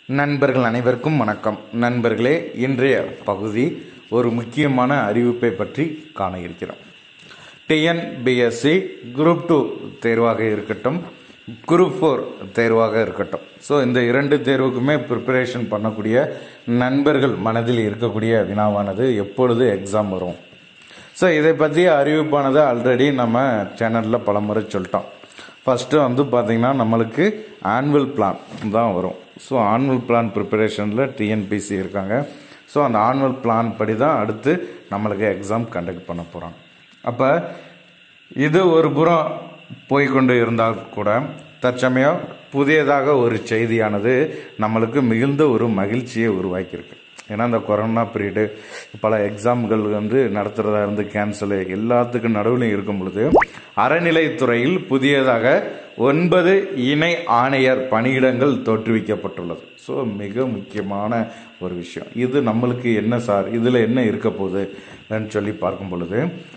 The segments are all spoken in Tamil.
நண்பர்கள் அனைவருக்கும் வணக்கம் நண்பர்களே இன்றைய பகுதி ஒரு முக்கியமான அறிவிப்பை பற்றி காண இருக்கிறோம் டிஎன்பிஎஸ்சி குரூப் டூ தேர்வாக இருக்கட்டும் குரூப் ஃபோர் தேர்வாக இருக்கட்டும் ஸோ இந்த இரண்டு தேர்வுக்குமே ப்ரிப்பரேஷன் பண்ணக்கூடிய நண்பர்கள் மனதில் இருக்கக்கூடிய வினாவானது எப்பொழுது எக்ஸாம் வரும் ஸோ இதை பற்றிய அறிவிப்பானது ஆல்ரெடி நம்ம சேனலில் பலமுறை சொல்லிட்டோம் ஃபஸ்ட்டு வந்து பார்த்திங்கன்னா நம்மளுக்கு ஆனுவல் பிளான் தான் வரும் ஸோ ஆனுவல் பிளான் ப்ரிப்பரேஷனில் டிஎன்பிசி இருக்காங்க ஸோ அந்த ஆனுவல் பிளான் படி தான் அடுத்து நம்மளுக்கு எக்ஸாம் கண்டக்ட் பண்ண போகிறாங்க அப்போ இது ஒரு புறம் போய்கொண்டு இருந்தால் கூட தற்சமயம் புதியதாக ஒரு செய்தியானது நம்மளுக்கு மிகுந்த ஒரு மகிழ்ச்சியை உருவாக்கியிருக்கு ஏன்னா இந்த கொரோனா பீரியடு பல எக்ஸாம்கள் வந்து நடத்துகிறதா இருந்து கேன்சலு எல்லாத்துக்கும் நடுவில் இருக்கும் பொழுது அறநிலைத்துறையில் புதியதாக ஒன்பது இணை ஆணையர் பணியிடங்கள் தோற்றுவிக்கப்பட்டுள்ளது ஸோ மிக முக்கியமான ஒரு விஷயம் இது நம்மளுக்கு என்ன சார் இதில் என்ன இருக்க போகுதுன்னு சொல்லி பார்க்கும் பொழுது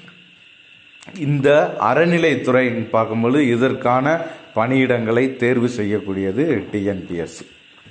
இந்த அறநிலைத்துறைன்னு பார்க்கும்போது இதற்கான பணியிடங்களை தேர்வு செய்யக்கூடியது டிஎன்பிஎஸ்சி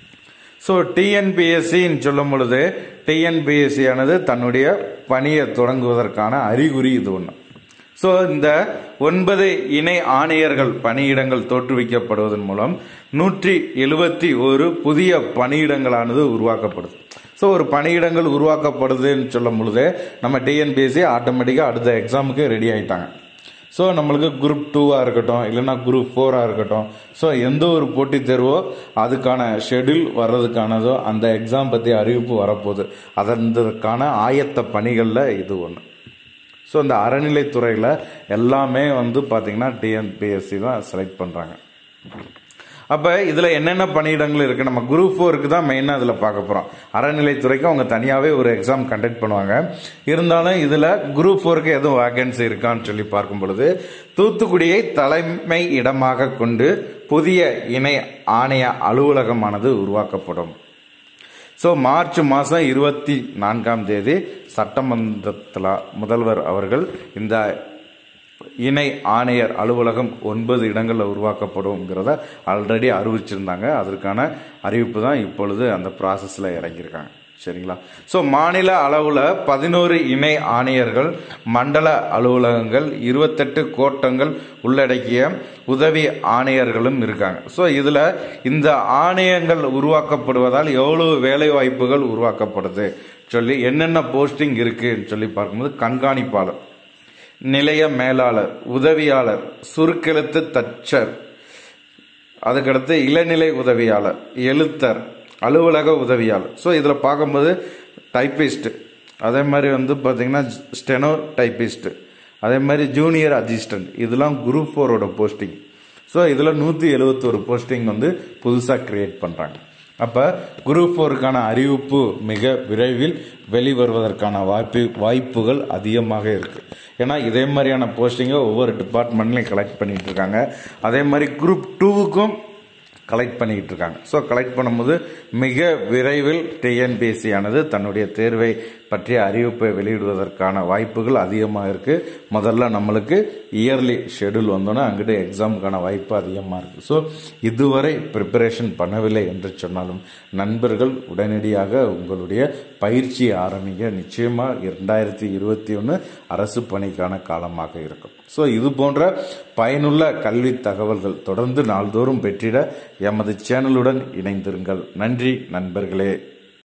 ஸோ டிஎன்பிஎஸ்சின்னு சொல்லும் பொழுது டிஎன்பிஎஸ்சி ஆனது தன்னுடைய பணியை தொடங்குவதற்கான அறிகுறி இது ஒன்று ஸோ இந்த ஒன்பது இணை ஆணையர்கள் பணியிடங்கள் தோற்றுவிக்கப்படுவதன் மூலம் நூற்றி எழுபத்தி ஒரு புதிய பணியிடங்களானது உருவாக்கப்படுது ஸோ ஒரு பணியிடங்கள் உருவாக்கப்படுதுன்னு சொல்லும் பொழுது நம்ம டிஎன்பிஎஸ்சி ஆட்டோமேட்டிக்காக அடுத்த எக்ஸாமுக்கு ரெடி ஆயிட்டாங்க ஸோ நம்மளுக்கு குரூப் டூவாக இருக்கட்டும் இல்லைன்னா குரூப் ஃபோராக இருக்கட்டும் ஸோ எந்த ஒரு போட்டித் தேர்வோ அதுக்கான ஷெடியூல் வர்றதுக்கானதோ அந்த எக்ஸாம் பற்றி அறிவிப்பு வரப்போகுது அதற்கான ஆயத்த பணிகளில் இது ஒன்று ஸோ இந்த அறநிலைத்துறையில் எல்லாமே வந்து பார்த்திங்கன்னா டிஎன்பிஎஸ்சி தான் செலக்ட் பண்ணுறாங்க அப்போ இதில் என்னென்ன பணியிடங்கள் இருக்குது நம்ம குரூப் ஃபோருக்கு தான் மெயினாக இதில் பார்க்க போகிறோம் அறநிலைத்துறைக்கு அவங்க தனியாகவே ஒரு எக்ஸாம் கண்டக்ட் பண்ணுவாங்க இருந்தாலும் இதில் குரூப் ஃபோருக்கு எதுவும் வேகன்சி இருக்கான்னு சொல்லி பார்க்கும் பொழுது தூத்துக்குடியை தலைமை இடமாக கொண்டு புதிய இணை ஆணைய அலுவலகமானது உருவாக்கப்படும் ஸோ மார்ச் மாதம் இருபத்தி நான்காம் தேதி சட்டமன்றத்தில் முதல்வர் அவர்கள் இந்த இணை ஆணையர் அலுவலகம் ஒன்பது இடங்களில் உருவாக்கப்படும்ங்கிறத ஆல்ரெடி அறிவிச்சிருந்தாங்க அதற்கான அறிவிப்பு தான் இப்பொழுது அந்த ப்ராசஸில் இறங்கியிருக்காங்க சரிங்களா ஸோ மாநில அளவில் பதினோரு இணை ஆணையர்கள் மண்டல அலுவலகங்கள் இருபத்தெட்டு கோட்டங்கள் உள்ளடக்கிய உதவி ஆணையர்களும் இருக்காங்க ஸோ இதில் இந்த ஆணையங்கள் உருவாக்கப்படுவதால் எவ்வளவு வேலை வாய்ப்புகள் உருவாக்கப்படுது சொல்லி என்னென்ன போஸ்டிங் இருக்குன்னு சொல்லி பார்க்கும்போது கண்காணிப்பாளர் நிலைய மேலாளர் உதவியாளர் சுருக்கெழுத்து தச்சர் அதுக்கடுத்து இளநிலை உதவியாளர் எழுத்தர் அலுவலக உதவியாளர் ஸோ இதில் பார்க்கும்போது டைப்பிஸ்ட் அதே மாதிரி வந்து பார்த்தீங்கன்னா ஸ்டெனோ டைப்பிஸ்ட் அதே மாதிரி ஜூனியர் அசிஸ்டன்ட் இதெல்லாம் குரூப் ஃபோரோட போஸ்டிங் ஸோ இதில் நூற்றி எழுபத்தோரு போஸ்டிங் வந்து புதுசாக கிரியேட் பண்ணுறாங்க அப்போ குரூப் ஃபோருக்கான அறிவிப்பு மிக விரைவில் வெளிவருவதற்கான வாய்ப்பு வாய்ப்புகள் அதிகமாக இருக்குது ஏன்னா இதே மாதிரியான போஸ்டிங்கை ஒவ்வொரு டிபார்ட்மெண்ட்லையும் கலெக்ட் பண்ணிகிட்டு இருக்காங்க அதே மாதிரி குரூப் டூவுக்கும் கலெக்ட் பண்ணிக்கிட்டு இருக்காங்க ஸோ கலெக்ட் பண்ணும்போது மிக விரைவில் டிஎன்பிஎஸ்சி ஆனது தன்னுடைய தேர்வை பற்றிய அறிவிப்பை வெளியிடுவதற்கான வாய்ப்புகள் அதிகமாக இருக்குது முதல்ல நம்மளுக்கு இயர்லி ஷெடியூல் வந்தோன்னா அங்கிட்டு எக்ஸாமுக்கான வாய்ப்பு அதிகமாக இருக்குது ஸோ இதுவரை ப்ரிப்பரேஷன் பண்ணவில்லை என்று சொன்னாலும் நண்பர்கள் உடனடியாக உங்களுடைய பயிற்சியை ஆரம்பிங்க நிச்சயமாக இரண்டாயிரத்தி இருபத்தி ஒன்று அரசு பணிக்கான காலமாக இருக்கும் ஸோ இது போன்ற பயனுள்ள கல்வி தகவல்கள் தொடர்ந்து நாள்தோறும் பெற்றிட எமது சேனலுடன் இணைந்திருங்கள் நன்றி நண்பர்களே